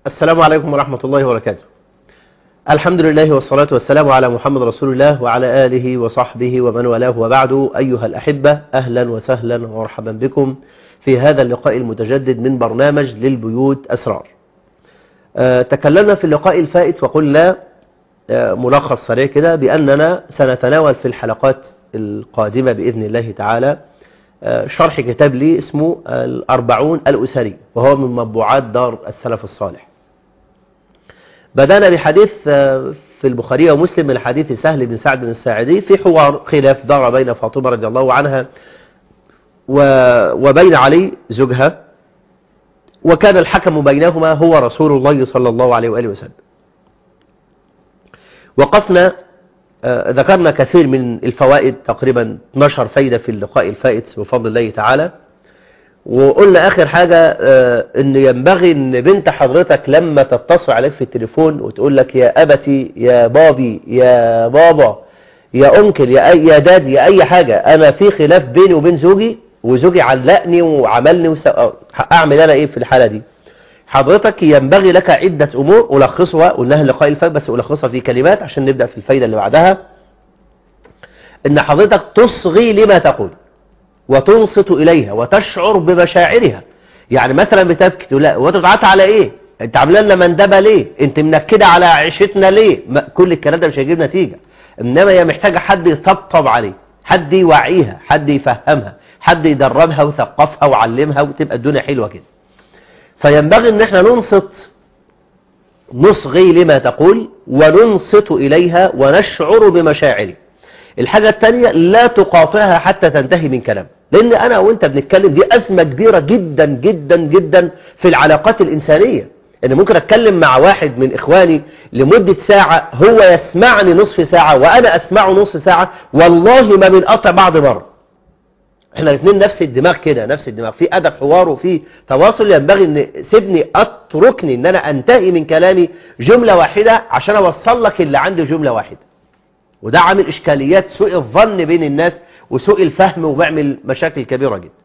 السلام عليكم ورحمة الله وبركاته الحمد لله والصلاة والسلام على محمد رسول الله وعلى آله وصحبه ومن والاه وبعد أيها الأحبة أهلا وسهلا ومرحبا بكم في هذا اللقاء المتجدد من برنامج للبيوت أسرار أه تكلمنا في اللقاء الفائت وقلنا أه ملخص سريع كده بأننا سنتناول في الحلقات القادمة بإذن الله تعالى أه شرح كتاب لي اسمه الأربعون الأسري وهو من مطبوعات دار السلف الصالح بدأنا بحديث في البخاري ومسلم من حديث سهل بن سعد بن الساعدي في حوار خلاف دار بين فاطمة رضي الله عنها وبين علي زوجها وكان الحكم بينهما هو رسول الله صلى الله عليه وآله وسلم وقفنا ذكرنا كثير من الفوائد تقريبا 12 فايدة في اللقاء الفائت بفضل الله تعالى وقلنا آخر حاجة ان ينبغي ان بنت حضرتك لما تتصل عليك في التليفون وتقول لك يا أبتي يا بابي يا بابا يا أنكل يا, أي يا داد يا أي حاجة أنا في خلاف بيني وبين زوجي وزوجي علقني وعملني وس... أعمل أنا إيه في الحالة دي حضرتك ينبغي لك عدة أمور ألخصها قلناها اللقاء الفات بس ألخصها في كلمات عشان نبدأ في الفايدة اللي بعدها إن حضرتك تصغي لما تقول وتنصت إليها وتشعر بمشاعرها يعني مثلا بتبكي تقول لا وتضغط على إيه أنت عامله لنا مندبة ليه أنت منكدة على عيشتنا ليه كل الكلام ده مش هيجيب نتيجة إنما هي محتاجة حد يطبطب عليه حد يوعيها حد يفهمها حد يدربها وثقفها وعلمها وتبقى الدنيا حلوة كده فينبغي ان احنا ننصت نصغي لما تقول وننصت إليها ونشعر بمشاعره الحاجة الثانية لا تقاطعها حتى تنتهي من كلام لأن أنا وأنت بنتكلم دي أزمة كبيرة جدا جدا جدا في العلاقات الإنسانية إن ممكن أتكلم مع واحد من إخواني لمدة ساعة هو يسمعني نصف ساعة وأنا أسمعه نصف ساعة والله ما بنقطع بعض مرة احنا الاثنين نفس الدماغ كده نفس الدماغ في أدب حوار وفي تواصل ينبغي ان سيبني اتركني ان انا انتهي من كلامي جملة واحدة عشان اوصل لك اللي عندي جملة واحدة وده عامل اشكاليات سوء الظن بين الناس وسوء الفهم وبيعمل مشاكل كبيرة جدا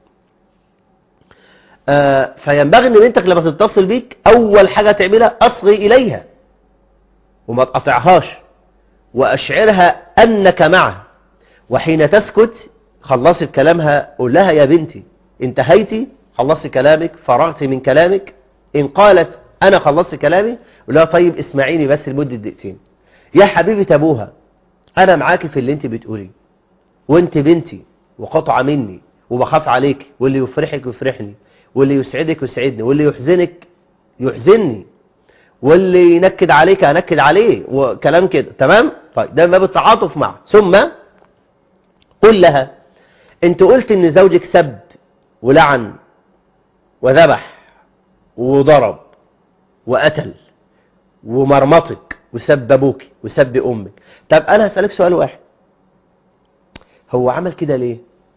آه فينبغي ان بنتك لما تتصل بيك اول حاجة تعملها اصغي اليها وما تقطعهاش واشعرها انك معها وحين تسكت خلصت كلامها قول لها يا بنتي انتهيتي خلصت كلامك فرغت من كلامك ان قالت انا خلصت كلامي قول لها طيب اسمعيني بس لمدة دقيقتين يا حبيبة ابوها انا معاكي في اللي انت بتقوليه وانت بنتي وقطعة مني وبخاف عليك واللي يفرحك يفرحني واللي يسعدك يسعدني واللي يحزنك يحزنني واللي ينكد عليك انكد عليه وكلام كده تمام طيب ده ما بالتعاطف معه ثم قل لها انت قلت ان زوجك سب ولعن وذبح وضرب وقتل ومرمطك وسب ابوك وسب امك طب انا هسألك سؤال واحد هو عمل كده ليه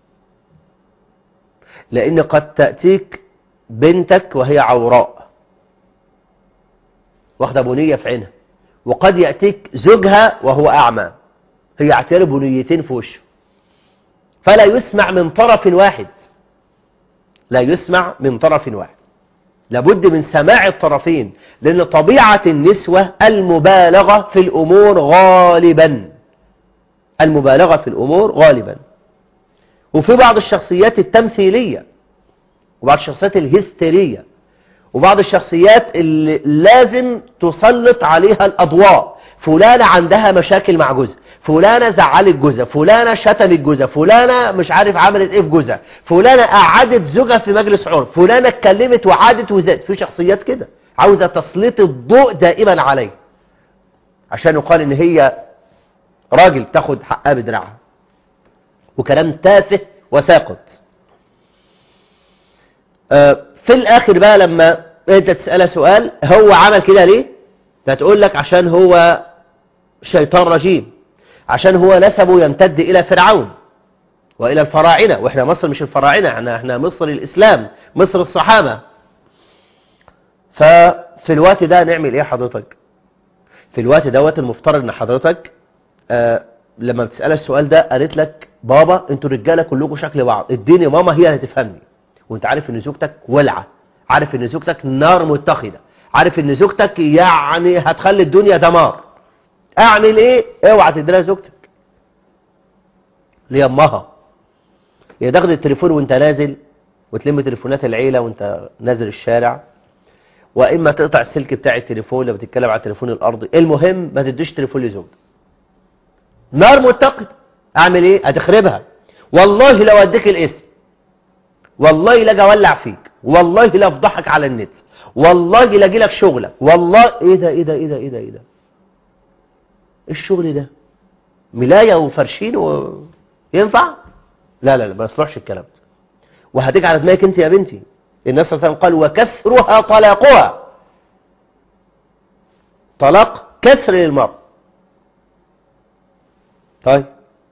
لان قد تأتيك بنتك وهي عوراء واخده بنية في عينها وقد يأتيك زوجها وهو اعمى هي اعتبر بنيتين في وشه فلا يسمع من طرف واحد لا يسمع من طرف واحد لابد من سماع الطرفين لأن طبيعة النسوة المبالغة في الأمور غالبا المبالغة في الأمور غالبا وفي بعض الشخصيات التمثيلية وبعض الشخصيات الهستيرية وبعض الشخصيات اللي لازم تسلط عليها الأضواء فلانة عندها مشاكل مع جوزها فلانة زعلت جوزها فلانة شتمت جوزها فلانة مش عارف عملت ايه في جوزها فلانة قعدت زوجها في مجلس عرف فلانة اتكلمت وعادت وزادت في شخصيات كده عاوزة تسليط الضوء دائما عليه عشان يقال ان هي راجل تاخد حقها بدراعها وكلام تافه وساقط آه في الاخر بقى لما انت تسألها سؤال هو عمل كده ليه فتقول لك عشان هو شيطان رجيم عشان هو نسبه يمتد إلى فرعون وإلى الفراعنة وإحنا مصر مش الفراعنة احنا, احنا مصر الإسلام مصر الصحابة ففي الوقت ده نعمل إيه حضرتك في الوقت دوت المفترض ان حضرتك آه لما بتسألها السؤال ده قالت لك بابا انتوا رجاله كلكم شكل بعض اديني ماما هي اللي هتفهمني وانت عارف ان زوجتك ولعه عارف ان زوجتك نار متخذه عارف ان زوجتك يعني هتخلي الدنيا دمار اعمل ايه اوعى تديلها زوجتك ليمها يا تاخد التليفون وانت نازل وتلم تليفونات العيلة وانت نازل الشارع واما تقطع السلك بتاع التليفون لو بتتكلم على التليفون الارضي المهم ما تديش تليفون لزوجتك نار متقد اعمل ايه هتخربها والله لو اديك الاسم والله لا اولع فيك والله لا افضحك على النت والله لا اجي لك شغلك والله ايه ده ايه ده ايه ده ايه ده ايه ده ايه الشغل ده ملايه وفرشين و... ينفع لا لا لا ما يصلحش الكلام ده وهتيجي على دماغك انت يا بنتي الناس صلى الله عليه وسلم قال وكثرها طلاقها طلاق كسر للمرء طيب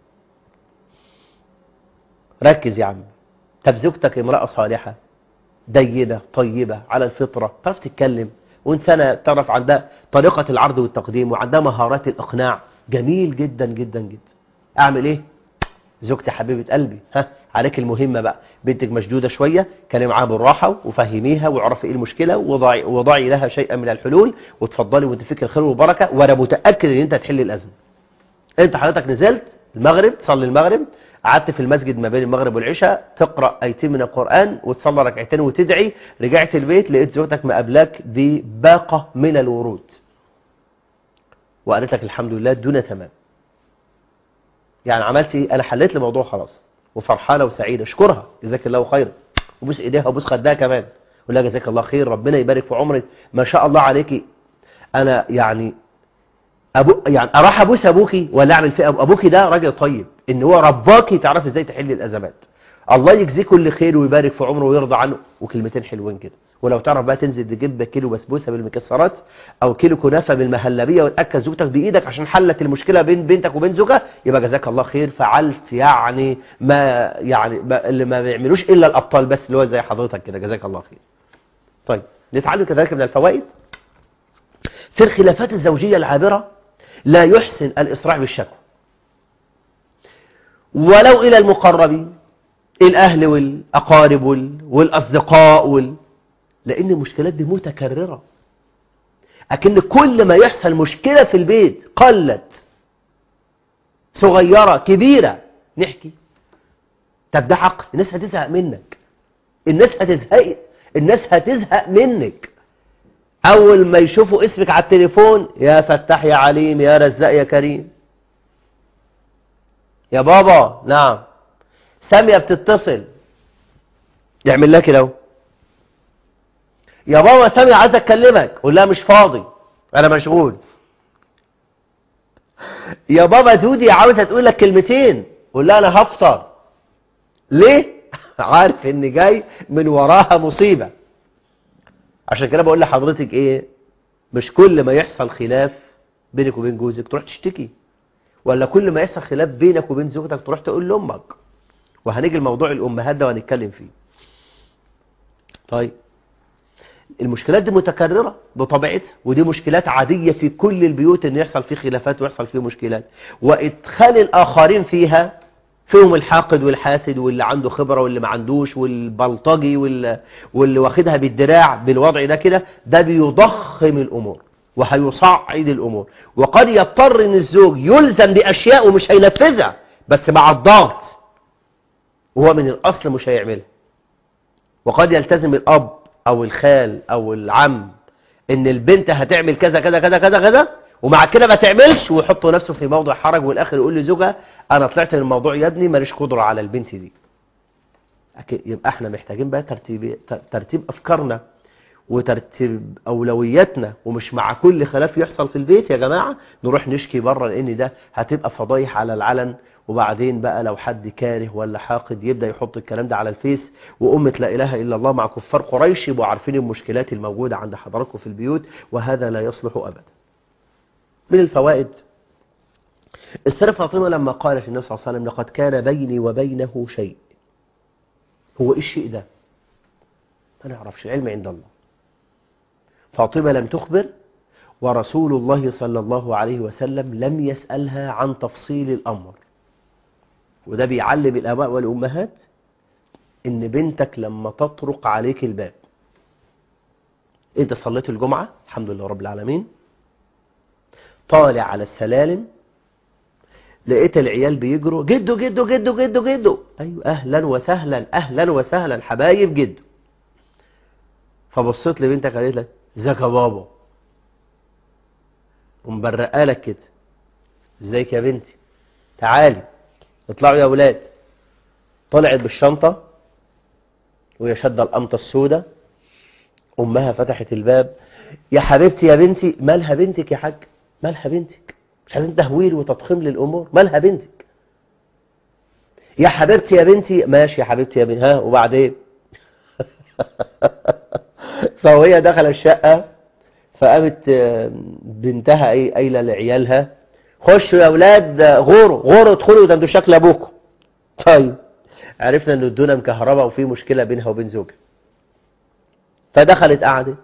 ركز يا عم طب زوجتك امرأة صالحة دينة طيبة على الفطرة تعرف تتكلم وإنسانة تعرف عندها طريقة العرض والتقديم وعندها مهارات الإقناع جميل جدا جدا جدا أعمل إيه؟ زوجتي حبيبة قلبي ها عليك المهمة بقى بنتك مشدودة شوية كلمي معاها بالراحة وفهميها واعرفي ايه المشكلة وضعي, وضعي لها شيئا من الحلول وتفضلي وانت فيك الخير والبركة وانا متأكد ان انت هتحل الأزمة انت حضرتك نزلت المغرب تصلي المغرب قعدت في المسجد ما بين المغرب والعشاء تقرأ ايتين من القرآن وتصلي ركعتين وتدعي رجعت البيت لقيت زوجتك مقابلاك بباقة من الورود وقالت لك الحمد لله دون تمام يعني عملت ايه انا حليت الموضوع خلاص وفرحانه وسعيده اشكرها جزاك الله خيرا وبوس ايديها وبوس خدها كمان ولا جزاك الله خير ربنا يبارك في عمرك ما شاء الله عليكي انا يعني أبو يعني اروح ابوس ابوكي ولا اعمل في أبو ابوكي ده راجل طيب ان هو رباكي تعرف ازاي تحل الازمات الله يجزيه كل خير ويبارك في عمره ويرضى عنه وكلمتين حلوين كده ولو تعرف بقى تنزل تجيب كيلو بسبوسه بالمكسرات او كيلو كنافه بالمهلبيه وتاكل زوجتك بايدك عشان حلت المشكله بين بنتك وبين زوجها يبقى جزاك الله خير فعلت يعني ما يعني ما اللي ما بيعملوش الا الابطال بس اللي هو زي حضرتك كده جزاك الله خير طيب نتعلم كذلك من الفوائد في الخلافات الزوجيه العابره لا يحسن الاسراع بالشكوى ولو الى المقربين الاهل والاقارب والاصدقاء وال... لأن المشكلات دي متكررة أكن كل ما يحصل مشكلة في البيت قلت صغيرة كبيرة نحكي طب ده عقل الناس هتزهق منك الناس هتزهق الناس هتزهق منك أول ما يشوفوا اسمك على التليفون يا فتاح يا عليم يا رزاق يا كريم يا بابا نعم سامية بتتصل يعمل لك لو يا بابا سامي عايز اكلمك قول لها مش فاضي انا مشغول يا بابا دودي عاوزه تقول لك كلمتين قول لها انا هفطر ليه عارف ان جاي من وراها مصيبه عشان كده بقول لحضرتك ايه مش كل ما يحصل خلاف بينك وبين جوزك تروح تشتكي ولا كل ما يحصل خلاف بينك وبين زوجتك تروح تقول لامك وهنيجي لموضوع الامهات ده وهنتكلم فيه طيب المشكلات دي متكررة بطبيعتها ودي مشكلات عادية في كل البيوت ان يحصل فيه خلافات ويحصل فيه مشكلات وادخال الاخرين فيها فيهم الحاقد والحاسد واللي عنده خبرة واللي ما عندوش والبلطجي واللي, واللي واخدها بالدراع بالوضع ده كده ده بيضخم الامور وهيصعد الامور وقد يضطر ان الزوج يلزم باشياء ومش هينفذها بس مع الضغط وهو من الاصل مش هيعملها وقد يلتزم الاب او الخال او العم ان البنت هتعمل كذا كذا كذا كذا كذا ومع كده ما تعملش ويحط نفسه في موضع حرج والاخر يقول لزوجها انا طلعت من الموضوع يا ابني ماليش قدره على البنت دي يبقى احنا محتاجين بقى ترتيب ترتيب افكارنا وترتيب اولوياتنا ومش مع كل خلاف يحصل في البيت يا جماعه نروح نشكي بره لان ده هتبقى فضايح على العلن وبعدين بقى لو حد كاره ولا حاقد يبدأ يحط الكلام ده على الفيس وأمة لا إله إلا الله مع كفار قريش يبقوا عارفين المشكلات الموجودة عند حضراتكم في البيوت وهذا لا يصلح أبدا من الفوائد السيدة فاطمة لما قالت النبي صلى الله عليه وسلم لقد كان بيني وبينه شيء هو إيه الشيء ده ما نعرفش العلم عند الله فاطمة لم تخبر ورسول الله صلى الله عليه وسلم لم يسألها عن تفصيل الأمر وده بيعلم الآباء والأمهات إن بنتك لما تطرق عليك الباب انت صليت الجمعة الحمد لله رب العالمين طالع على السلالم لقيت العيال بيجروا جدو جدو جدو جدو جدو ايوه اهلا وسهلا اهلا وسهلا حبايب جدو فبصيت لبنتك قالت لك ازيك يا بابا ومبرقه لك كده ازيك يا بنتي تعالي اطلعوا يا ولاد طلعت بالشنطه وهي شاده القمطه السوداء امها فتحت الباب يا حبيبتي يا بنتي مالها بنتك يا حاج مالها بنتك مش عايزين تهويل وتضخيم للامور مالها بنتك يا حبيبتي يا بنتي ماشي يا حبيبتي يا بنتي ها وبعدين فوهي دخل الشقه فقامت بنتها ايه قايله لعيالها خشوا يا اولاد غوروا غوروا ادخلوا ده انتوا شكل ابوكم طيب عرفنا ان الدنيا مكهرباء وفي مشكله بينها وبين زوجها فدخلت قعدت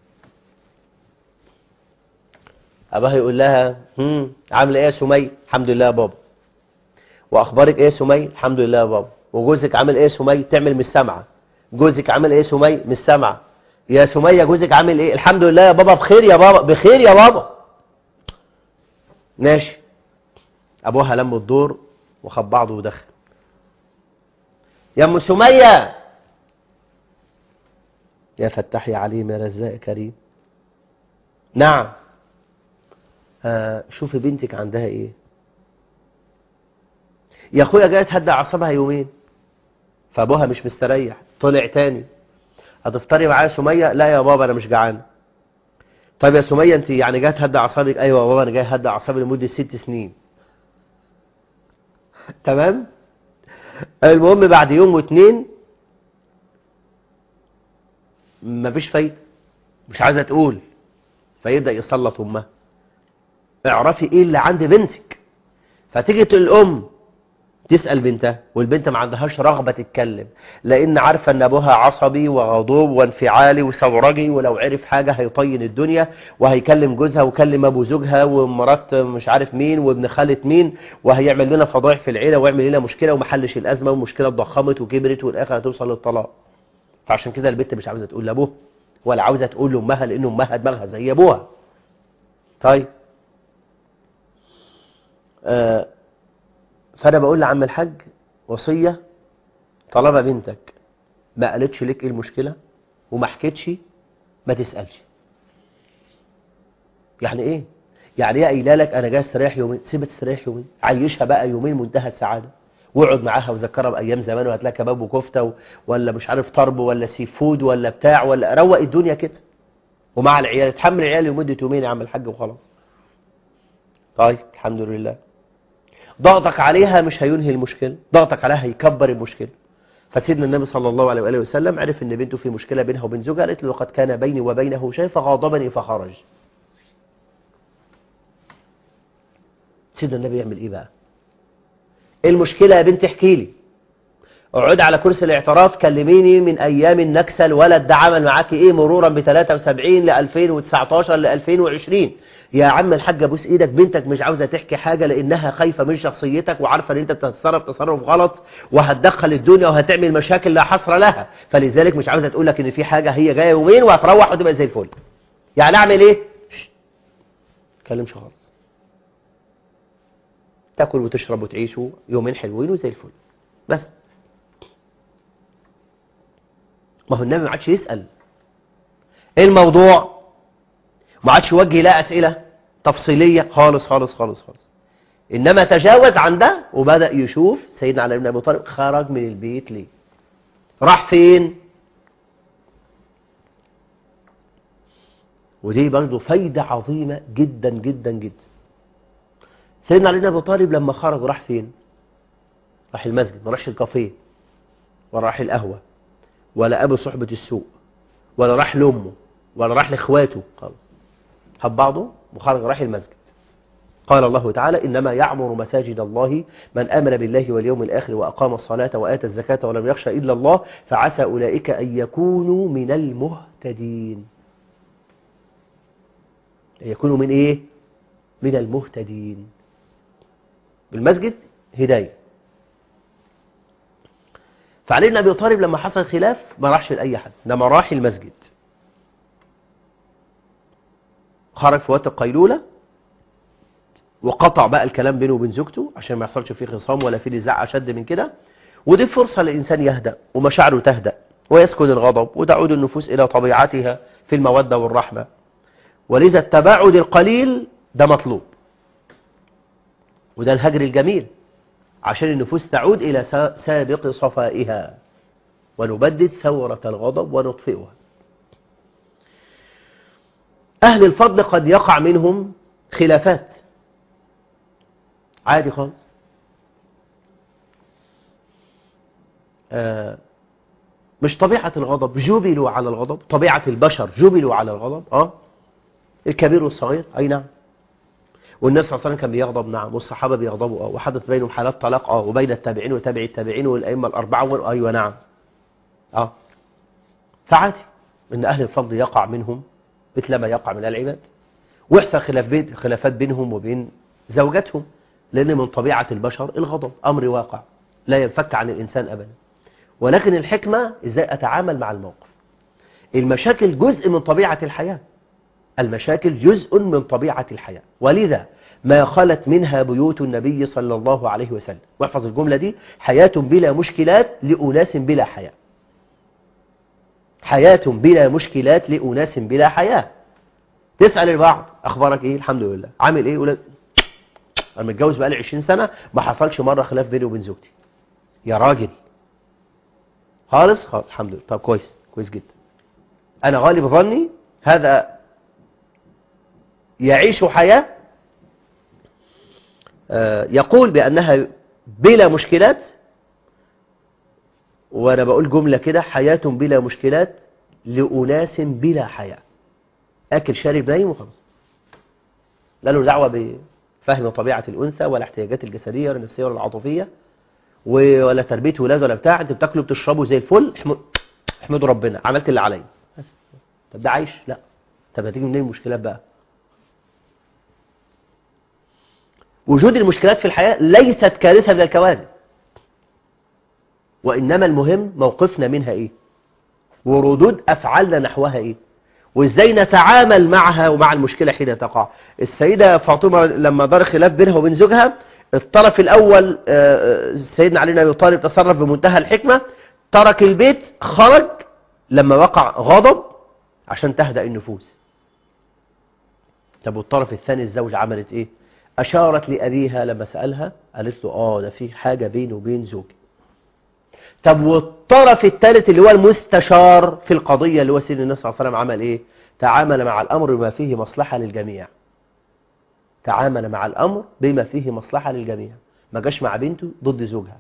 اباها يقول لها هم عامله ايه يا سميه الحمد لله يا بابا واخبارك ايه يا سميه الحمد لله يا بابا وجوزك عامل ايه يا سميه تعمل مش سامعه جوزك عامل ايه يا سميه مش سامعه يا سميه جوزك عامل ايه الحمد لله يا بابا بخير يا بابا بخير يا بابا ماشي ابوها لم الدور وخد بعضه ودخل يا ام سميه يا فتاح يا عليم يا رزاق يا كريم نعم آه شوفي بنتك عندها ايه يا اخويا جايه تهدى اعصابها يومين فابوها مش مستريح طلع تاني هتفطري معايا سميه لا يا بابا انا مش جعان طيب يا سميه انت يعني جايه تهدى اعصابك ايوه يا بابا انا جاي اهدى اعصابي لمده ست سنين تمام المهم بعد يوم واتنين مفيش فايده مش عايزه تقول فيبدا يسلط امها اعرفي ايه اللي عند بنتك فتيجي الام تسأل بنتها والبنت ما عندهاش رغبة تتكلم لأن عارفة أن أبوها عصبي وغضوب وانفعالي وثورجي ولو عرف حاجة هيطين الدنيا وهيكلم جوزها وكلم أبو زوجها ومرات مش عارف مين وابن خالة مين وهيعمل لنا فضائح في العيلة ويعمل لنا مشكلة ومحلش الأزمة ومشكلة اتضخمت وكبرت والآخر هتوصل للطلاق فعشان كده البنت مش عاوزة تقول لأبوها ولا عاوزة تقول لأمها لأن أمها دماغها زي أبوها طيب آه فانا بقول لعم الحاج وصيه طالما بنتك ما قالتش لك ايه المشكله وما حكيتش ما تسالش يعني ايه يعني ايه قايله لك انا جاي استريح يومين سيبها تستريح يومين عيشها بقى يومين منتهى السعاده واقعد معاها وذكرها بايام زمان وهات لها كباب وكفته و... ولا مش عارف طرب ولا سي فود ولا بتاع ولا روق الدنيا كده ومع العيال تحمل العيال لمده يومين يا عم الحاج وخلاص طيب الحمد لله ضغطك عليها مش هينهي المشكلة ضغطك عليها هيكبر المشكلة فسيدنا النبي صلى الله عليه وآله وسلم عرف ان بنته في مشكلة بينها وبين زوجها قالت له قد كان بيني وبينه شيء فغاضبني فخرج سيدنا النبي يعمل ايه بقى المشكلة يا بنت احكي لي اقعد على كرسي الاعتراف كلميني من ايام النكسة الولد ده عمل معاكي ايه مرورا ب 73 ل 2019 ل 2020 يا عم الحاج ابوس ايدك بنتك مش عاوزه تحكي حاجه لانها خايفه من شخصيتك وعارفه ان انت بتتصرف تصرف غلط وهتدخل الدنيا وهتعمل مشاكل لا حصر لها فلذلك مش عاوزه تقول لك ان في حاجه هي جايه يومين وهتروح وتبقى زي الفل يعني اعمل ايه تكلمش خالص تاكل وتشرب وتعيش يومين حلوين وزي الفل بس ما هو النبي ما عادش يسال ايه الموضوع ما عادش يوجه لها أسئلة تفصيلية خالص خالص خالص خالص إنما تجاوز عن ده وبدأ يشوف سيدنا علي بن أبي طالب خرج من البيت ليه راح فين ودي برضه فايدة عظيمة جدا جدا جدا سيدنا علي بن أبي طالب لما خرج راح فين راح المسجد ما راحش الكافيه ولا راح القهوة ولا أبو صحبة السوق ولا راح لأمه ولا راح لإخواته خالص هب بعضه وخرج راح المسجد قال الله تعالى إنما يعمر مساجد الله من آمن بالله واليوم الآخر وأقام الصلاة وآتى الزكاة ولم يخشى إلا الله فعسى أولئك أن يكونوا من المهتدين أن يكونوا من إيه؟ من المهتدين بالمسجد هداية فعلي بن أبي طالب لما حصل خلاف ما راحش لأي حد إنما راح المسجد خرج في وقت القيلولة وقطع بقى الكلام بينه وبين زوجته عشان ما يحصلش فيه خصام ولا فيه نزاع أشد من كده ودي فرصة للإنسان يهدأ ومشاعره تهدأ ويسكن الغضب وتعود النفوس إلى طبيعتها في المودة والرحمة ولذا التباعد القليل ده مطلوب وده الهجر الجميل عشان النفوس تعود إلى سابق صفائها ونبدد ثورة الغضب ونطفئها أهل الفضل قد يقع منهم خلافات عادي خالص آه مش طبيعة الغضب جبلوا على الغضب طبيعة البشر جبلوا على الغضب اه الكبير والصغير أي نعم والناس صلى الله عليه وسلم كان بيغضب نعم والصحابة بيغضبوا اه وحدث بينهم حالات طلاق اه وبين التابعين وتابع التابعين والأئمة الأربعة أيوة نعم اه فعادي ان أهل الفضل يقع منهم مثل ما يقع من العباد ويحصل خلاف بين خلافات بينهم وبين زوجاتهم لأن من طبيعة البشر الغضب أمر واقع لا ينفك عن الإنسان أبدا ولكن الحكمة إزاي أتعامل مع الموقف المشاكل جزء من طبيعة الحياة المشاكل جزء من طبيعة الحياة ولذا ما خلت منها بيوت النبي صلى الله عليه وسلم واحفظ الجملة دي حياة بلا مشكلات لأناس بلا حياة حياة بلا مشكلات لأناس بلا حياة تسأل البعض أخبارك إيه الحمد لله عامل إيه يقول أنا متجوز بقالي 20 سنة ما حصلش مرة خلاف بيني وبين زوجتي يا راجل خالص خالص الحمد لله طب كويس كويس جدا أنا غالب ظني هذا يعيش حياة يقول بأنها بلا مشكلات وأنا بقول جملة كده حياة بلا مشكلات لأناس بلا حياة أكل شارب نايم وخلاص لا له دعوة بفهم طبيعة الأنثى ولا احتياجات الجسدية ولا النفسية ولا العاطفية ولا تربية ولاد ولا بتاع انت بتاكلوا بتشربوا زي الفل احمدوا ربنا عملت اللي عليا طب ده عايش لا طب هتيجي منين المشكلات بقى وجود المشكلات في الحياة ليست كارثة من الكوارث وإنما المهم موقفنا منها إيه وردود أفعالنا نحوها إيه وإزاي نتعامل معها ومع المشكلة حين تقع السيدة فاطمة لما دار خلاف بينها وبين زوجها الطرف الأول سيدنا علي بن أبي طالب تصرف بمنتهى الحكمة ترك البيت خرج لما وقع غضب عشان تهدأ النفوس طب والطرف الثاني الزوج عملت إيه أشارت لأبيها لما سألها قالت له آه ده في حاجة بيني وبين زوجي طب والطرف الثالث اللي هو المستشار في القضية اللي هو سيدنا النبي صلى الله عليه وسلم عمل إيه تعامل مع الأمر بما فيه مصلحة للجميع تعامل مع الأمر بما فيه مصلحة للجميع ما جاش مع بنته ضد زوجها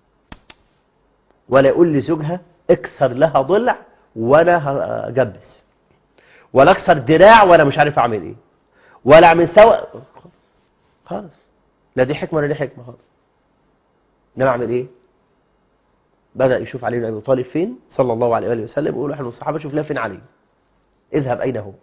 ولا يقول لزوجها اكسر لها ضلع وانا هجبس ولا اكسر دراع وانا مش عارف اعمل ايه ولا اعمل سوا خالص لا دي حكمه ولا دي حكمه خالص انما اعمل ايه بدأ يشوف علي بن ابي طالب فين صلى الله عليه واله وسلم ويقول واحد من الصحابه شوف لها فين علي اذهب اين هو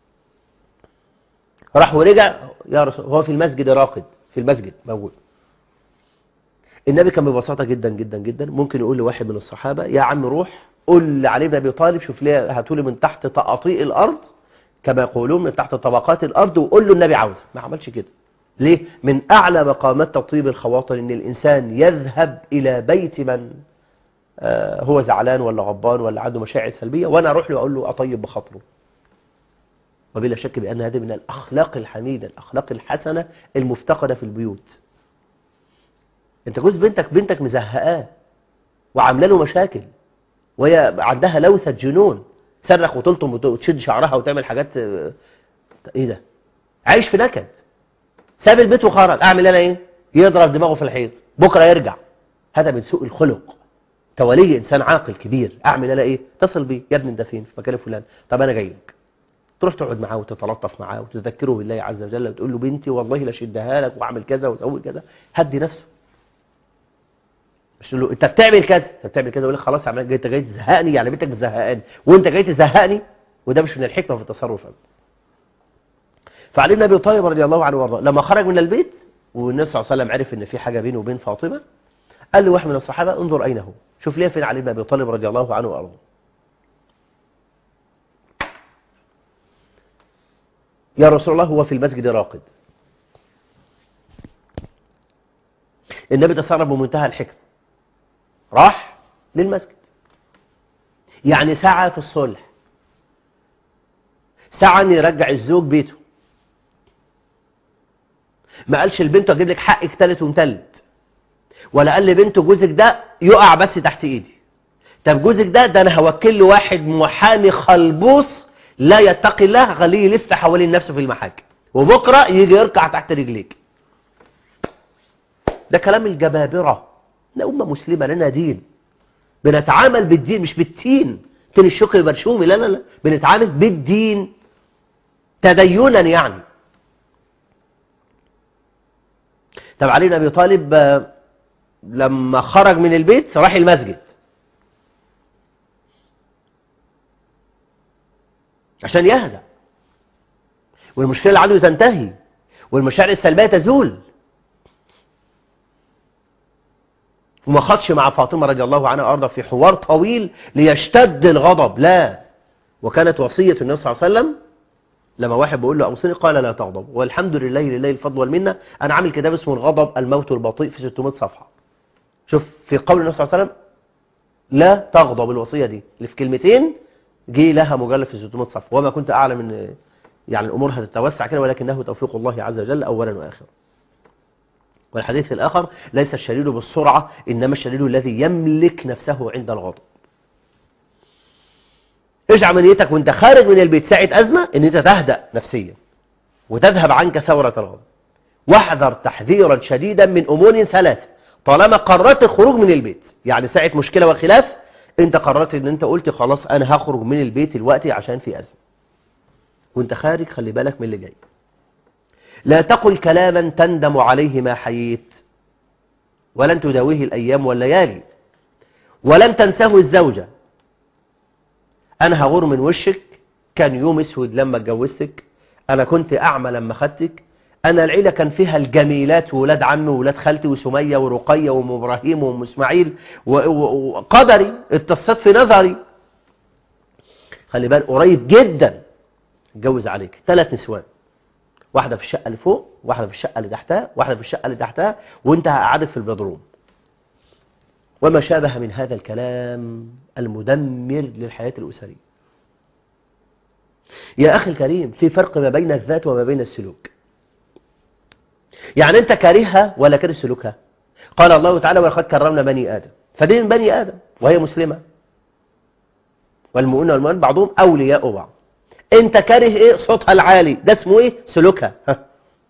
راح ورجع يا رسول هو في المسجد راقد في المسجد موجود النبي كان ببساطة جدا جدا جدا ممكن يقول لواحد من الصحابة يا عم روح قل لعلي بن ابي طالب شوف لي هاتولي من تحت تقاطيع الارض كما يقولون من تحت طبقات الارض وقول له النبي عاوزه ما عملش كده ليه من اعلى مقامات تطيب الخواطر ان الانسان يذهب الى بيت من آه هو زعلان ولا غضبان ولا عنده مشاعر سلبيه وانا اروح له اقول له اطيب بخاطره وبلا شك بأن هذه من الأخلاق الحميدة الأخلاق الحسنة المفتقدة في البيوت انت جوز بنتك بنتك مزهقاه وعامله له مشاكل وهي عندها لوثة جنون صرخ وتلطم وتشد شعرها وتعمل حاجات ايه ده عايش في نكد ساب البيت وخرج اعمل انا ايه يضرب دماغه في الحيط بكره يرجع هذا من سوء الخلق تولي انسان عاقل كبير اعمل انا ايه اتصل بيه يا ابني انت فين في مكان فلان طب انا جاي لك تروح تقعد معاه وتتلطف معاه وتذكره بالله عز وجل وتقول له بنتي والله لا شدها لك واعمل كذا واسوي كذا هدي نفسه مش له انت بتعمل كذا انت بتعمل كذا يقول لك خلاص عمال انت جاي تزهقني يعني بنتك بتزهقني وانت جاي تزهقني وده مش من الحكمه في التصرف ابدا فعلي بن ابي طالب رضي الله عنه وارضاه لما خرج من البيت والنبي صلى الله عليه وسلم عرف ان في حاجه بينه وبين فاطمه قال له واحد من الصحابه انظر اين هو شوف ليه فين علي بن ابي طالب رضي الله عنه وارضاه يا رسول الله هو في المسجد راقد النبي تصرف بمنتهى الحكمة راح للمسجد يعني سعى في الصلح سعى ان يرجع الزوج بيته ما قالش لبنته اجيب لك حقك تالت ومتلت ولا قال لبنته جوزك ده يقع بس تحت ايدي طب جوزك ده ده انا هوكل له واحد محامي خلبوص لا يتقي الله خليه يلف حوالين نفسه في المحاكم وبكره يجي يركع تحت رجليك ده كلام الجبابره احنا امه مسلمه لنا دين بنتعامل بالدين مش بالتين تين الشكر البرشومي لا لا لا بنتعامل بالدين تدينا يعني طب علي بن ابي طالب آه، لما خرج من البيت راح المسجد عشان يهدى والمشكله اللي عنده تنتهي والمشاعر السلبيه تزول وما خدش مع فاطمه رضي الله عنها وارضى في حوار طويل ليشتد الغضب لا وكانت وصيه النبي صلى الله عليه وسلم لما واحد بيقول له اوصني قال لا تغضب والحمد لله لله الفضل والمنه انا عامل كتاب اسمه الغضب الموت البطيء في 600 صفحه شوف في قول النبي صلى الله عليه وسلم لا تغضب الوصيه دي اللي في كلمتين جه لها مجلد في 600 صفحه وما كنت اعلم ان يعني الامور هتتوسع كده ولكنه توفيق الله عز وجل اولا واخرا والحديث الاخر ليس الشديد بالسرعه انما الشديد الذي يملك نفسه عند الغضب اجعل من نيتك وانت خارج من البيت ساعة أزمة ان انت تهدأ نفسيا وتذهب عنك ثورة الغضب واحذر تحذيرا شديدا من أمور ثلاثة طالما قررت الخروج من البيت يعني ساعة مشكلة وخلاف انت قررت ان انت قلت خلاص انا هخرج من البيت دلوقتي عشان في أزمة وانت خارج خلي بالك من اللي جاي لا تقل كلاما تندم عليه ما حييت ولن تداويه الأيام والليالي ولن تنساه الزوجة انا هغور من وشك كان يوم اسود لما اتجوزتك انا كنت اعمى لما خدتك انا العيله كان فيها الجميلات وولاد عمي وولاد خالتي وسميه ورقيه وام ابراهيم وام اسماعيل و- و- وقدري اتصت في نظري خلي بالك قريب جدا اتجوز عليك ثلاث نسوان واحده في الشقه اللي فوق واحده في الشقه اللي تحتها واحده في الشقه اللي تحتها وانت هقعدك في البدروم وما شابه من هذا الكلام المدمر للحياة الأسرية يا أخي الكريم في فرق ما بين الذات وما بين السلوك يعني أنت كارهها ولا كاره سلوكها قال الله تعالى ولقد كرمنا بني آدم فدي من بني آدم وهي مسلمة والمؤمنون والمؤمنات بعضهم أولياء بعض أنت كاره إيه صوتها العالي ده اسمه إيه سلوكها ها.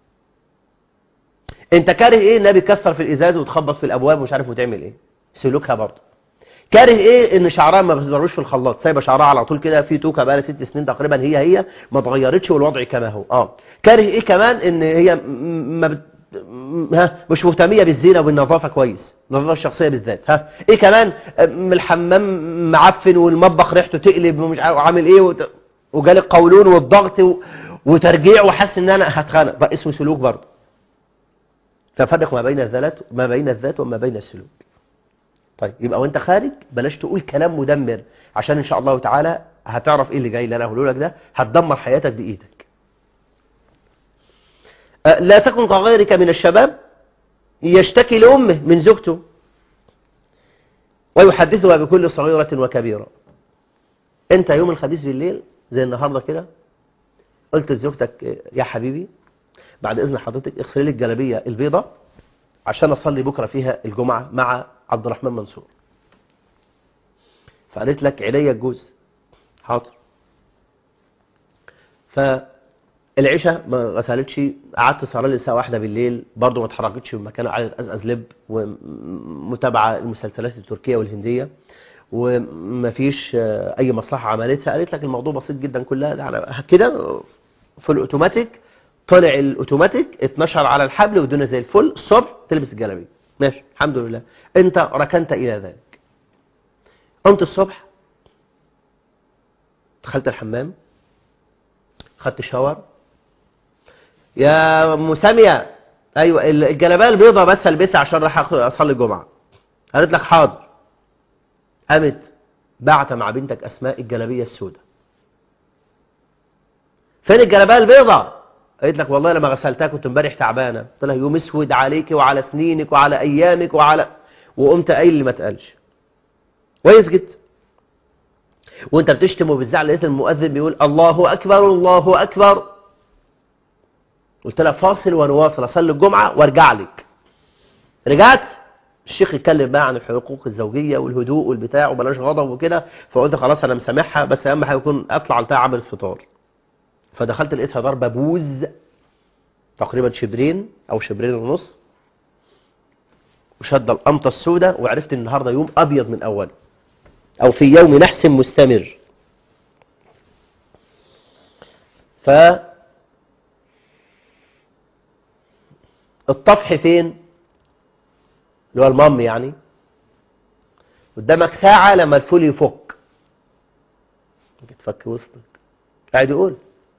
أنت كاره إيه النبي كسر في الإزاز وتخبط في الأبواب ومش عارف وتعمل إيه سلوكها برضه كاره ايه ان شعرها ما بتضروش في الخلاط سايبه شعرها على طول كده في توكه بقى ست سنين تقريبا هي هي ما اتغيرتش والوضع كما هو اه كاره ايه كمان ان هي م- ما بت... م- ها مش مهتميه بالزينه وبالنظافه كويس النظافه الشخصيه بالذات ها ايه كمان م- الحمام معفن والمطبخ ريحته تقلب ومش عارف عامل ايه وت... وجالي القولون والضغط و... وترجيع وحاسس ان انا هتخانق ده اسمه سلوك برضه ففرق ما بين الذات ما بين الذات وما بين السلوك طيب يبقى وانت خارج بلاش تقول كلام مدمر عشان ان شاء الله تعالى هتعرف ايه اللي جاي اللي انا هقوله لك ده هتدمر حياتك بايدك أه، لا تكن كغيرك من الشباب يشتكي لامه من زوجته ويحدثها بكل صغيرة وكبيرة انت يوم الخميس بالليل زي النهاردة كده قلت لزوجتك يا حبيبي بعد اذن حضرتك اغسلي لي الجلابيه البيضة عشان اصلي بكرة فيها الجمعة مع عبد الرحمن منصور فقالت لك عينيا الجوز حاضر فالعشاء ما غسلتش قعدت سهران للساعه واحدة بالليل برضه ما اتحركتش من مكانها قعدت ازقز لب ومتابعه المسلسلات التركيه والهنديه ومفيش آه، اي مصلحه عملتها قالت لك الموضوع بسيط جدا كلها ده على كده في الاوتوماتيك طلع الاوتوماتيك اتنشر على الحبل والدنيا زي الفل الصبح تلبس الجلابيه ماشي الحمد لله انت ركنت الى ذلك قمت الصبح دخلت الحمام خدت شاور يا ام ساميه ايوه الجلابيه البيضاء بس البسها عشان راح أخ- اصلي الجمعه قالت لك حاضر قامت بعت مع بنتك اسماء الجلابيه السوداء فين الجلابيه البيضاء قالت لك والله لما غسلتها كنت امبارح تعبانه قلت لها يوم اسود عليك وعلى سنينك وعلى ايامك وعلى وقمت قايل اللي ما اتقالش كويس جدا وانت بتشتم وبتزعل لقيت المؤذن بيقول الله اكبر الله اكبر قلت لها فاصل ونواصل اصلي الجمعه وارجع لك رجعت الشيخ يتكلم بقى عن الحقوق الزوجيه والهدوء والبتاع وبلاش غضب وكده فقلت خلاص انا مسامحها بس اهم حاجه يكون اطلع لها عملت فطار فدخلت لقيتها ضربه بوز تقريبا شبرين او شبرين ونص وشد القمطه السوداء وعرفت ان النهارده يوم ابيض من اوله او في يوم نحس مستمر ف الطفح فين اللي هو المام يعني قدامك ساعة لما الفول يفك تفك وسطك قاعد يقول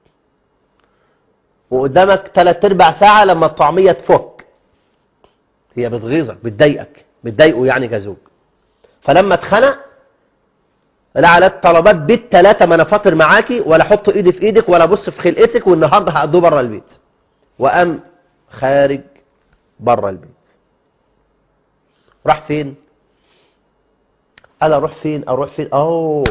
وقدامك ثلاث ارباع ساعة لما الطعمية تفك هي بتغيظك بتضايقك بتضايقه يعني كزوج فلما اتخنق لا على الطلبات بيت ثلاثة ما انا فاطر معاكي ولا احط ايدي في ايدك ولا ابص في خلقتك والنهارده هقضوه بره البيت وقام خارج بره البيت راح فين قال اروح فين اروح فين اوه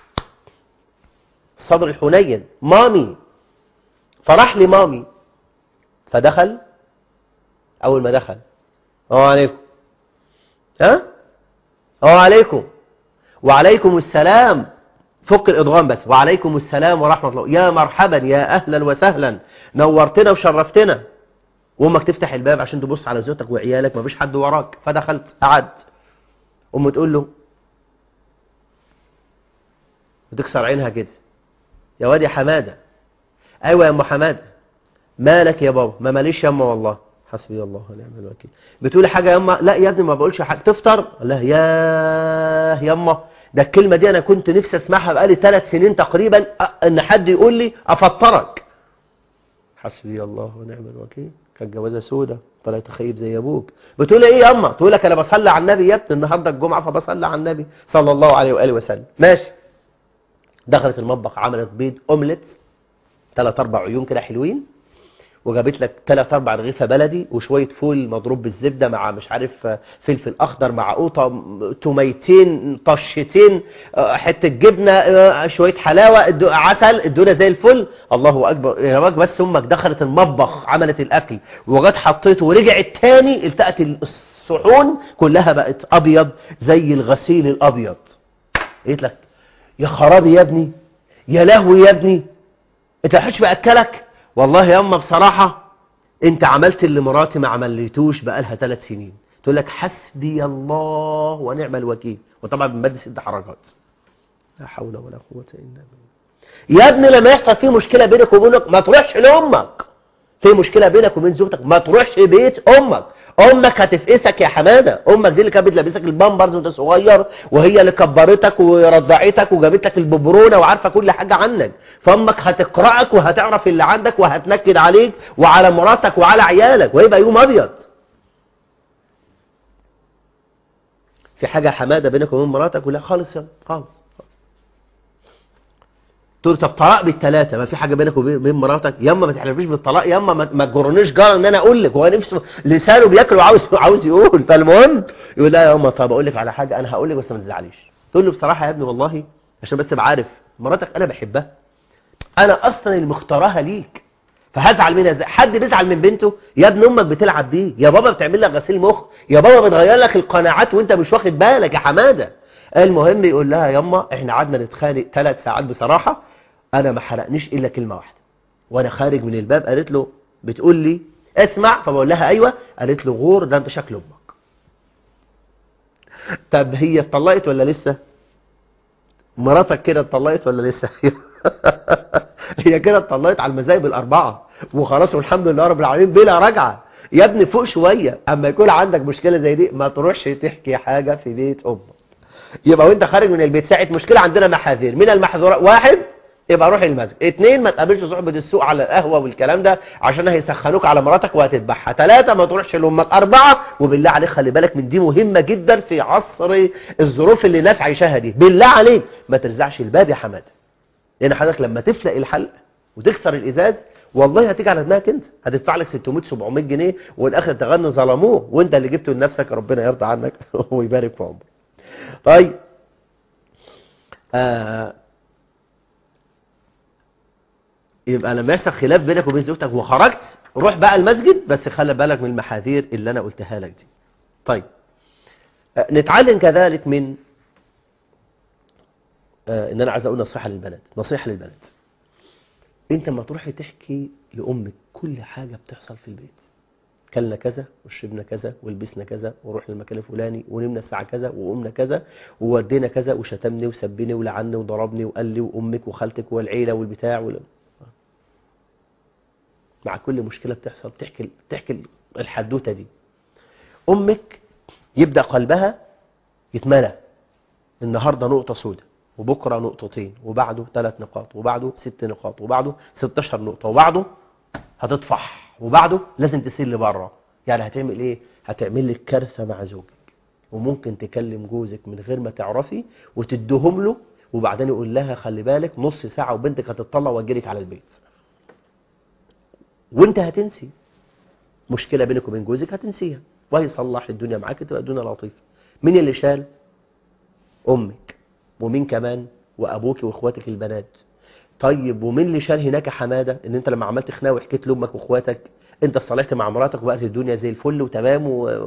الصبر الحنين مامي فراح لمامي فدخل اول ما دخل السلام عليكم ها السلام عليكم وعليكم السلام فك الادغام بس وعليكم السلام ورحمه الله يا مرحبا يا اهلا وسهلا نورتنا وشرفتنا وامك تفتح الباب عشان تبص على زوجتك وعيالك مفيش حد وراك فدخلت قعدت امه تقول له وتكسر عينها كده يا واد يا حماده ايوه يا ام حماده مالك يا بابا ما ماليش يا اما والله حسبي الله ونعم الوكيل بتقولي حاجه يا اما لا يا ابني ما بقولش حاجه تفطر لا يا يا اما ده الكلمه دي انا كنت نفسي اسمعها بقالي ثلاث سنين تقريبا ان حد يقول لي افطرك حسبي الله ونعم الوكيل كانت جوازه سودة طلعت خيب زي ابوك بتقول ايه يا اما تقول لك انا بصلي على النبي يا ابني النهارده الجمعه فبصلي على النبي صلى الله عليه واله وسلم ماشي دخلت المطبخ عملت بيض اومليت ثلاث اربع عيون كده حلوين وجابت لك ثلاث اربع رغيفه بلدي وشويه فول مضروب بالزبده مع مش عارف فلفل اخضر مع قوطه توميتين طشتين حته جبنه شويه حلاوه عسل ادونا زي الفل الله اكبر يا راجل بس امك دخلت المطبخ عملت الاكل وجت حطيته ورجعت تاني التقت الصحون كلها بقت ابيض زي الغسيل الابيض قلت لك يا خرابي يا ابني يا لهوي يا ابني انت ما باكلك والله يا اما بصراحة انت عملت اللي مراتي ما عملتوش بقالها ثلاث سنين تقول لك حسبي الله ونعم الوكيل وطبعا بنبدل ست حركات لا حول ولا قوة الا بالله يا ابني لما يحصل فيه مشكلة بينك وبينك ما تروحش لامك في مشكلة بينك وبين زوجتك ما تروحش بيت امك امك هتفقسك يا حماده امك دي اللي كانت بتلبسك البامبرز وانت صغير وهي اللي كبرتك ورضعتك وجابت لك الببرونه وعارفه كل حاجه عنك فامك هتقرأك وهتعرف اللي عندك وهتنكد عليك وعلى مراتك وعلى عيالك ويبقى يوم ابيض في حاجه حماده بينك وبين مراتك ولا خالص يا خالص تقول طب طلاق بالثلاثه ما في حاجه بينك وبين مراتك يا اما ما تحلفيش بالطلاق يا اما ما تجرنيش جرى ان انا اقول لك هو نفسه لسانه بياكل وعاوز عاوز يقول فالمهم يقول لا يا اما طب اقول لك على حاجه انا هقول لك بس ما تزعليش تقول له بصراحه يا ابني والله عشان بس ابقى عارف مراتك انا بحبها انا اصلا اللي مختارها ليك فهزعل منها ازاي حد بيزعل من بنته يا ابن امك بتلعب بيه يا بابا بتعمل لك غسيل مخ يا بابا بتغير لك القناعات وانت مش واخد بالك يا حماده المهم يقول لها ياما احنا قعدنا نتخانق ثلاث ساعات بصراحه انا ما حرقنيش الا كلمه واحده وانا خارج من الباب قالت له بتقول لي اسمع فبقول لها ايوه قالت له غور ده انت شكل امك طب هي اتطلقت ولا لسه مراتك كده اتطلقت ولا لسه هي كده اتطلقت على المذاهب الاربعه وخلاص والحمد لله رب العالمين بلا رجعه يا ابني فوق شويه اما يكون عندك مشكله زي دي ما تروحش تحكي حاجه في بيت امك يبقى وانت خارج من البيت ساعه مشكله عندنا محاذير من المحظورات واحد يبقى روح المسجد اتنين ما تقابلش صحبة السوق على القهوة والكلام ده عشان هيسخنوك على مراتك وهتذبحها ثلاثة ما تروحش لأمك أربعة وبالله عليك خلي بالك من دي مهمة جدا في عصر الظروف اللي الناس عايشاها دي بالله عليك ما ترزعش الباب يا حماد لأن حضرتك لما تفلق الحلق وتكسر الإزاز والله هتيجي على دماغك انت هتدفع لك 600 700 جنيه والاخر تغني ظلموه وانت اللي جبته لنفسك ربنا يرضى عنك ويبارك في عمرك طيب آه يبقى لما يحصل خلاف بينك وبين زوجتك وخرجت روح بقى المسجد بس خلي بالك من المحاذير اللي انا قلتها لك دي طيب آه نتعلم كذلك من آه ان انا عايز اقول نصيحه للبنات نصيحه للبنات انت ما تروحي تحكي لامك كل حاجه بتحصل في البيت كلنا كذا وشربنا كذا ولبسنا كذا ورحنا المكان الفلاني ونمنا الساعه كذا وقمنا كذا وودينا كذا وشتمني وسبني ولعني وضربني وقال لي وامك وخالتك والعيله والبتاع وال... مع كل مشكله بتحصل بتحكي بتحكي الحدوته دي امك يبدا قلبها يتملى النهارده نقطه سوداء وبكره نقطتين وبعده ثلاث نقاط وبعده ست نقاط وبعده 16 نقطه وبعده هتطفح وبعده لازم تسير لبره يعني هتعمل ايه هتعمل لك كارثه مع زوجك وممكن تكلم جوزك من غير ما تعرفي وتديهم له وبعدين يقول لها خلي بالك نص ساعه وبنتك هتطلع واجيلك على البيت وانت هتنسي مشكله بينك وبين جوزك هتنسيها وهيصلح الدنيا معاك تبقى الدنيا لطيفه مين اللي شال امك ومين كمان وابوك واخواتك البنات طيب ومين اللي شال هناك حماده ان انت لما عملت خناقه وحكيت لامك واخواتك انت صلحت مع مراتك وبقت الدنيا زي الفل وتمام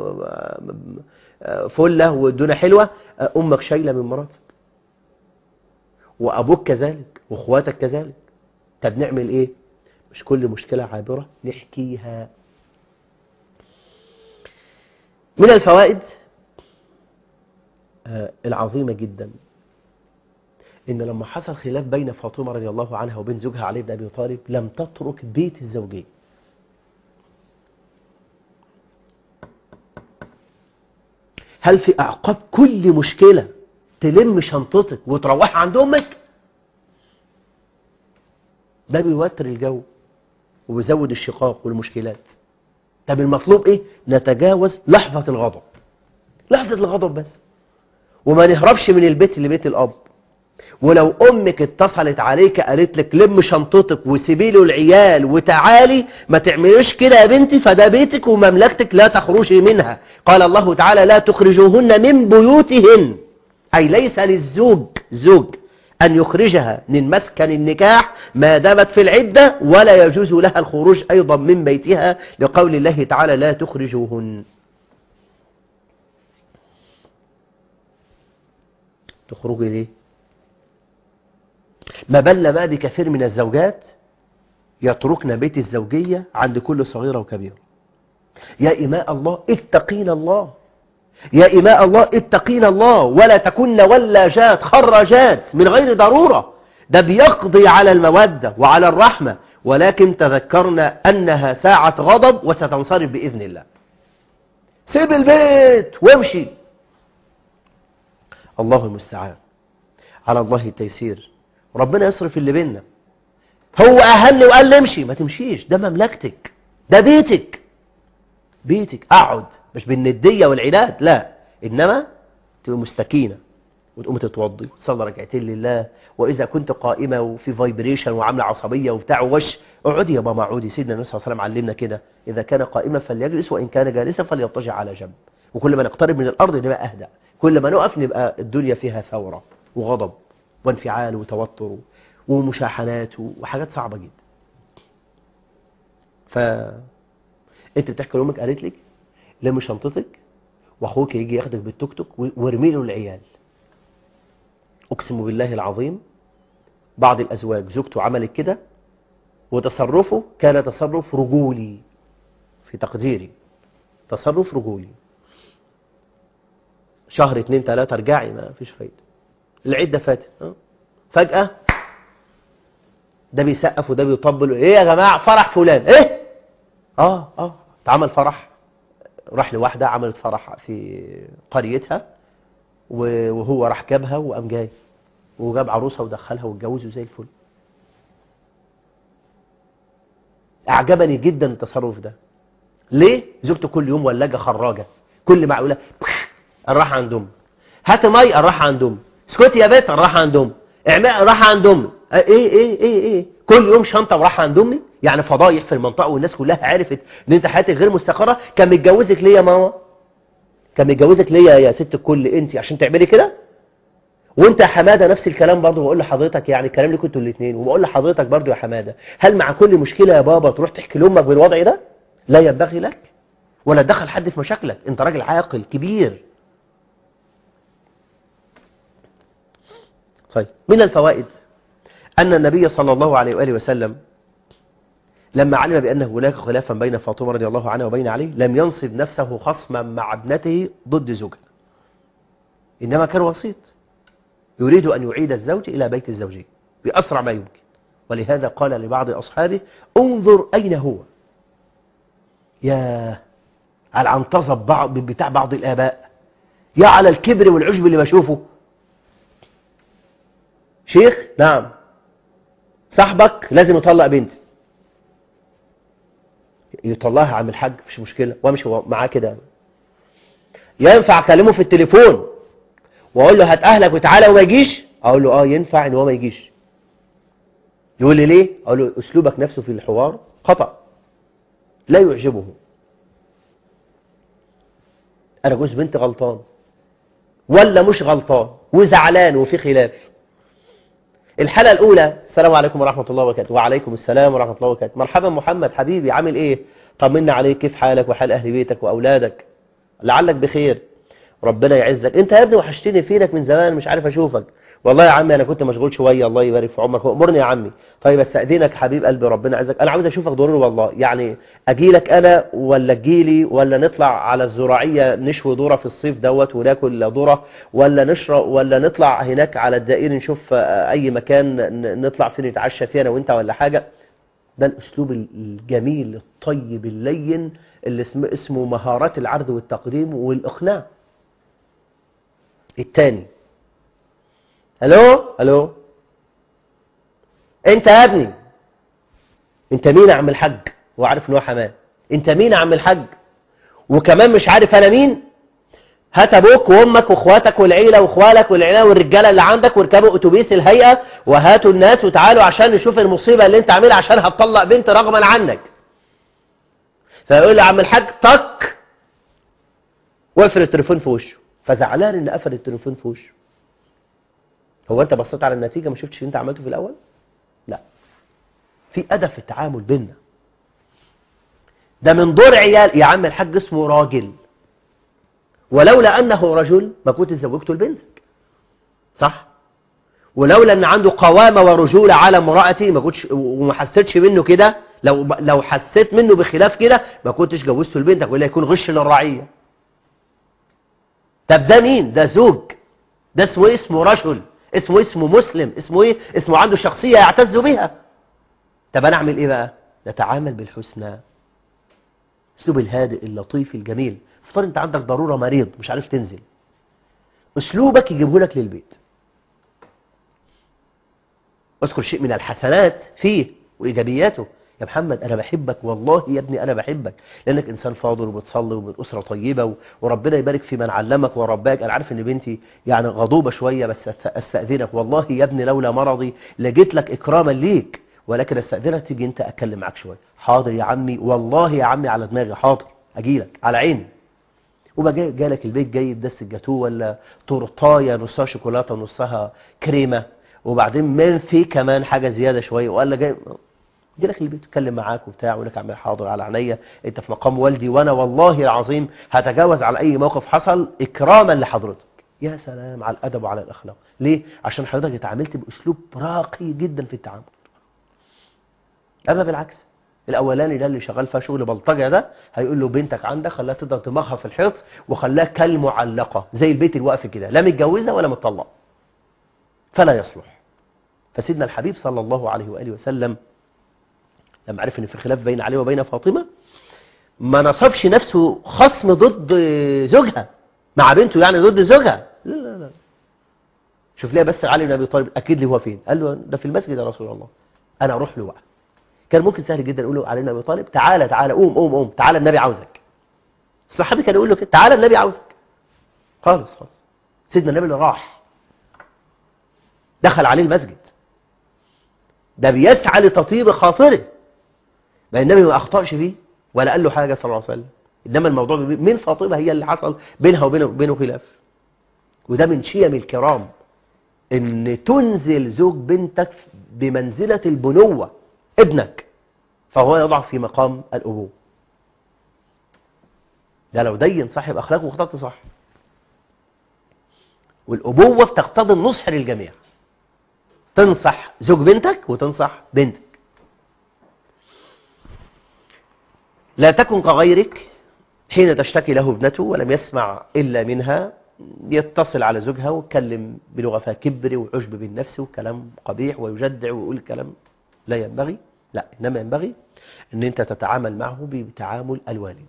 وفله والدنيا حلوه امك شايله من مراتك وابوك كذلك واخواتك كذلك طب نعمل ايه مش كل مشكله عابره نحكيها من الفوائد العظيمه جدا ان لما حصل خلاف بين فاطمه رضي الله عنها وبين زوجها علي بن ابي طالب لم تترك بيت الزوجين هل في اعقاب كل مشكله تلم شنطتك وتروح عند امك ده بيوتر الجو وبيزود الشقاق والمشكلات طب المطلوب ايه نتجاوز لحظه الغضب لحظه الغضب بس وما نهربش من البيت لبيت الاب ولو امك اتصلت عليك قالت لك لم شنطتك وسيبي له العيال وتعالي ما تعمليش كده يا بنتي فده بيتك ومملكتك لا تخرجي منها قال الله تعالى لا تخرجوهن من بيوتهن اي ليس للزوج زوج ان يخرجها من مسكن النكاح ما دامت في العدة ولا يجوز لها الخروج ايضا من بيتها لقول الله تعالى لا تخرجوهن تخرجي ليه ما بل ما بكثير من الزوجات يتركن بيت الزوجية عند كل صغيرة وكبيرة يا إماء الله اتقين الله يا إماء الله اتقين الله ولا تكن ولاجات خراجات من غير ضرورة ده بيقضي على المودة وعلى الرحمة ولكن تذكرنا أنها ساعة غضب وستنصرف بإذن الله سيب البيت وامشي الله المستعان على الله التيسير ربنا يصرف اللي بينا هو أهلني وقال لي امشي ما تمشيش ده مملكتك ده بيتك بيتك أقعد مش بالندية والعناد لا إنما تبقى مستكينة وتقوم تتوضي وتصلي ركعتين لله وإذا كنت قائمة وفي فايبريشن وعاملة عصبية وبتاع وش اقعدي يا ماما اقعدي سيدنا النبي صلى الله عليه وسلم علمنا كده إذا كان قائما فليجلس وإن كان جالسا فليضطجع على جنب وكل ما نقترب من الأرض نبقى أهدى كل ما نقف نبقى الدنيا فيها ثورة وغضب وانفعال وتوتر ومشاحنات وحاجات صعبة جدا ف انت بتحكي لامك قالت لك لم شنطتك واخوك يجي ياخدك بالتوك توك وارمي له العيال اقسم بالله العظيم بعض الازواج زوجته عملت كده وتصرفه كان تصرف رجولي في تقديري تصرف رجولي شهر اتنين تلاتة ارجعي ما فيش فايدة العدة فاتت اه فجأة ده بيسقف وده بيطبل ايه يا جماعة فرح فلان ايه اه اه اتعمل فرح راح لواحدة عملت فرح في قريتها وهو راح جابها وقام جاي وجاب عروسها ودخلها واتجوزوا زي الفل اعجبني جدا التصرف ده ليه زوجته كل يوم ولاجه خراجه كل ما اقول لها راح عند امي هات مي راح عند امي اسكتي يا بيت راح عند امي اعمل راح عند امي ايه ايه ايه ايه كل يوم شنطه وراح عند امي يعني فضايح في المنطقه والناس كلها عرفت ان انت حياتك غير مستقره كان متجوزك ليه يا ماما كان متجوزك ليه يا ست الكل انت عشان تعملي كده وانت يا حماده نفس الكلام برضه بقول لحضرتك يعني الكلام اللي كنتوا الاثنين وبقول لحضرتك برضه يا حماده هل مع كل مشكله يا بابا تروح تحكي لامك بالوضع ده لا ينبغي لك ولا تدخل حد في مشاكلك انت راجل عاقل كبير طيب من الفوائد أن النبي صلى الله عليه وآله وسلم لما علم بأن هناك خلافا بين فاطمة رضي الله عنها وبين علي لم ينصب نفسه خصما مع ابنته ضد زوجها إنما كان وسيط يريد أن يعيد الزوج إلى بيت الزوجية بأسرع ما يمكن ولهذا قال لبعض أصحابه انظر أين هو يا على عنطزة بعض بتاع بعض الآباء يا على الكبر والعجب اللي بشوفه شيخ نعم صاحبك لازم يطلق بنتي يطلقها عم الحاج مفيش مشكلة وامشي معاه كده ينفع اكلمه في التليفون واقول له هات اهلك وتعالى وما يجيش اقول له اه ينفع ان هو ما يجيش يقول لي ليه اقول له اسلوبك نفسه في الحوار خطأ لا يعجبه انا جوز بنتي غلطان ولا مش غلطان وزعلان وفي خلاف الحلقة الأولى السلام عليكم ورحمة الله وبركاته وعليكم السلام ورحمة الله وبركاته مرحبا محمد حبيبي عامل إيه طمنا عليك كيف حالك وحال أهل بيتك وأولادك لعلك بخير ربنا يعزك أنت يا ابني وحشتني فينك من زمان مش عارف أشوفك والله يا عمي أنا كنت مشغول شوية الله يبارك في عمرك وأمرني يا عمي طيب استأذنك حبيب قلبي ربنا يعزك أنا عاوز أشوفك ضروري والله يعني أجي لك أنا ولا تجيلي ولا نطلع على الزراعية نشوي ذرة في الصيف دوت وناكل ذرة ولا نشرب ولا نطلع هناك على الدائري نشوف أي مكان نطلع فيه نتعشى فيه أنا وأنت ولا حاجة ده الأسلوب الجميل الطيب اللين اللي اسمه, اسمه مهارات العرض والتقديم والإقناع الثاني الو الو انت يا ابني انت مين يا عم الحاج وعارف ان هو حماه انت مين يا عم الحاج وكمان مش عارف انا مين هات ابوك وامك واخواتك والعيله واخوالك والعيله والرجاله اللي عندك واركبوا اتوبيس الهيئه وهاتوا الناس وتعالوا عشان نشوف المصيبه اللي انت عاملها عشان هتطلق بنت رغما عنك فيقول لي عم الحاج طك وقفل التليفون في وشه فزعلان ان قفل التليفون في وشه هو انت بصيت على النتيجة ما شفتش اللي انت عملته في الاول لا في ادب في التعامل بيننا ده من دور عيال يا عم الحاج اسمه راجل ولولا انه رجل ما كنت زوجته لبنتك صح ولولا ان عنده قوامة ورجولة على امرأتي ما كنتش وما حسيتش منه كده لو لو حسيت منه بخلاف كده ما كنتش جوزته لبنتك ولا يكون غش للرعية طب ده مين ده زوج ده اسمه ايه اسمه رجل اسمه اسمه مسلم اسمه ايه اسمه عنده شخصية يعتز بها طب انا اعمل ايه بقى نتعامل بالحسنى اسلوب الهادئ اللطيف الجميل افترض انت عندك ضرورة مريض مش عارف تنزل اسلوبك يجيبه لك للبيت اذكر شيء من الحسنات فيه وايجابياته يا محمد انا بحبك والله يا ابني انا بحبك لانك انسان فاضل وبتصلي ومن اسره طيبه وربنا يبارك في من علمك ورباك انا عارف ان بنتي يعني غضوبه شويه بس استاذنك والله يا ابني لولا مرضي لجيت لك اكراما ليك ولكن استاذنك تيجي انت اتكلم معاك شويه حاضر يا عمي والله يا عمي على دماغي حاضر اجي لك على عيني وبقى جاي جالك البيت جايب دست الجاتوه ولا تورتايه نصها شوكولاته ونصها كريمه وبعدين من في كمان حاجه زياده شويه وقال جاي يجي لك البيت يتكلم معاك وبتاع ويقول لك اعمل حاضر على عينيا انت في مقام والدي وانا والله العظيم هتجاوز على اي موقف حصل اكراما لحضرتك يا سلام على الادب وعلى الاخلاق ليه عشان حضرتك اتعاملت باسلوب راقي جدا في التعامل اما بالعكس الاولاني ده اللي شغال فيها شغل بلطجه ده هيقول له بنتك عندك خلاها تضرب دماغها في الحيط وخلاها كالمعلقه زي البيت الواقف كده لا متجوزه ولا مطلقه فلا يصلح فسيدنا الحبيب صلى الله عليه واله وسلم لما عرف ان في خلاف بين علي وبين فاطمة ما نصبش نفسه خصم ضد زوجها مع بنته يعني ضد زوجها لا لا لا شوف ليه بس علي بن ابي طالب اكيد لي هو فين قال له ده في المسجد يا رسول الله انا اروح له بقى كان ممكن سهل جدا يقول له علي بن ابي طالب تعالى تعالى قوم قوم قوم تعالى النبي عاوزك الصحابي كان يقول له كده تعالى النبي عاوزك خالص خالص سيدنا النبي اللي راح دخل عليه المسجد ده بيسعى لتطيب خاطره ما النبي ما أخطأش فيه ولا قال له حاجة صلى الله عليه وسلم إنما الموضوع من فاطمة هي اللي حصل بينها وبينه, وبينه خلاف وده من شيم الكرام ان تنزل زوج بنتك بمنزلة البنوة ابنك فهو يضع في مقام الأبوة ده لو دين صاحب أخلاقه واخترت صح والأبوة بتقتضي النصح للجميع تنصح زوج بنتك وتنصح بنتك لا تكن كغيرك حين تشتكي له ابنته ولم يسمع إلا منها يتصل على زوجها ويتكلم بلغة فيها كبر وعجب بالنفس وكلام قبيح ويجدع ويقول كلام لا ينبغي لا إنما ينبغي أن أنت تتعامل معه بتعامل الوالد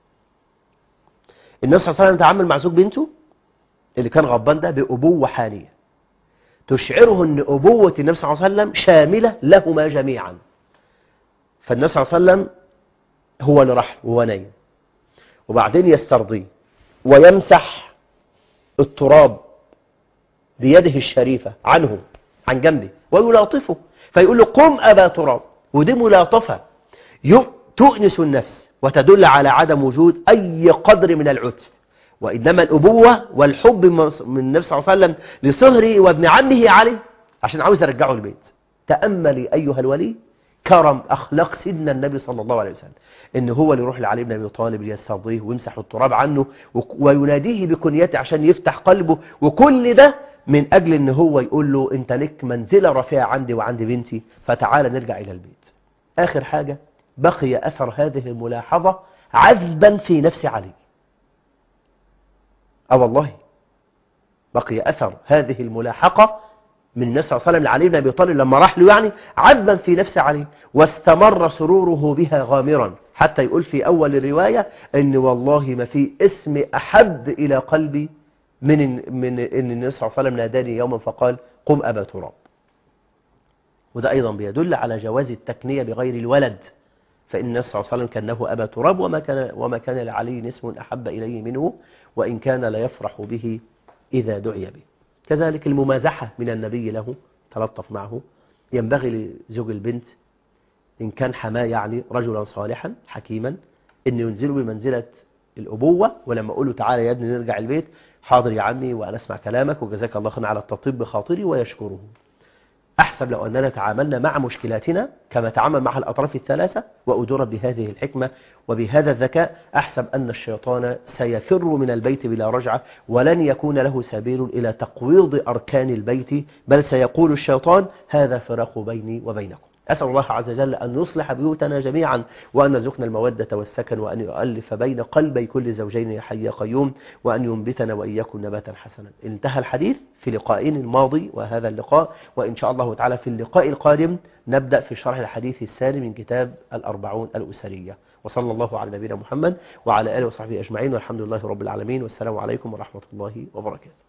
النبي صلى الله عليه وسلم تعامل مع زوج بنته اللي كان غضبان ده بأبوة حانية تشعره أن أبوة النبي صلى الله عليه وسلم شاملة لهما جميعا فالنبي صلى الله عليه وسلم هو اللي راح وهو نايم وبعدين يسترضيه ويمسح التراب بيده الشريفة عنه عن جنبه ويلاطفه فيقول له قم أبا تراب ودي ملاطفة تؤنس النفس وتدل على عدم وجود أي قدر من العتب وإنما الأبوة والحب من النبي صلى الله عليه وسلم لصهره وابن عمه عليه عشان عاوز يرجعه البيت تأملي أيها الولي كرم أخلاق سيدنا النبي صلى الله عليه وسلم إن هو اللي يروح لعلي بن أبي طالب ليسترضيه ويمسح التراب عنه ويناديه بكنيته عشان يفتح قلبه وكل ده من أجل إن هو يقول له أنت لك منزلة رفيعة عندي وعند بنتي فتعال نرجع إلى البيت آخر حاجة بقي أثر هذه الملاحظة عذبا في نفس علي أه والله بقي أثر هذه الملاحقة من النبي صلى الله عليه وسلم لعلي بن أبي طالب لما راح له يعني عذبا في نفس علي واستمر سروره بها غامرا حتى يقول في أول الرواية أن والله ما في اسم أحب إلى قلبي من من ان النبي صلى الله عليه وسلم ناداني يوما فقال قم أبا تراب وده أيضا بيدل على جواز التكنية بغير الولد فإن النبي صلى الله عليه وسلم كان له أبا تراب وما كان, وما كان لعلي اسم أحب إليه منه وإن كان لا يفرح به إذا دعي به كذلك الممازحة من النبي له تلطف معه ينبغي لزوج البنت إن كان حماه يعني رجلا صالحا حكيما أن ينزله بمنزلة الأبوة ولما أقول له تعالى يا ابني نرجع البيت حاضر يا عمي وأنا أسمع كلامك وجزاك الله خيرا على التطيب بخاطري ويشكره أحسب لو أننا تعاملنا مع مشكلاتنا كما تعامل مع الأطراف الثلاثة وأدور بهذه الحكمة وبهذا الذكاء أحسب أن الشيطان سيفر من البيت بلا رجعة ولن يكون له سبيل إلى تقويض أركان البيت بل سيقول الشيطان هذا فراق بيني وبينكم أسأل الله عز وجل أن يصلح بيوتنا جميعا وأن يرزقنا المودة والسكن وأن يؤلف بين قلبي كل زوجين يا حي يا قيوم وأن ينبتنا وإياكم نباتا حسنا انتهى الحديث في لقائين الماضي وهذا اللقاء وإن شاء الله تعالى في اللقاء القادم نبدأ في شرح الحديث الثاني من كتاب الأربعون الأسرية وصلى الله على نبينا محمد وعلى آله وصحبه أجمعين والحمد لله رب العالمين والسلام عليكم ورحمة الله وبركاته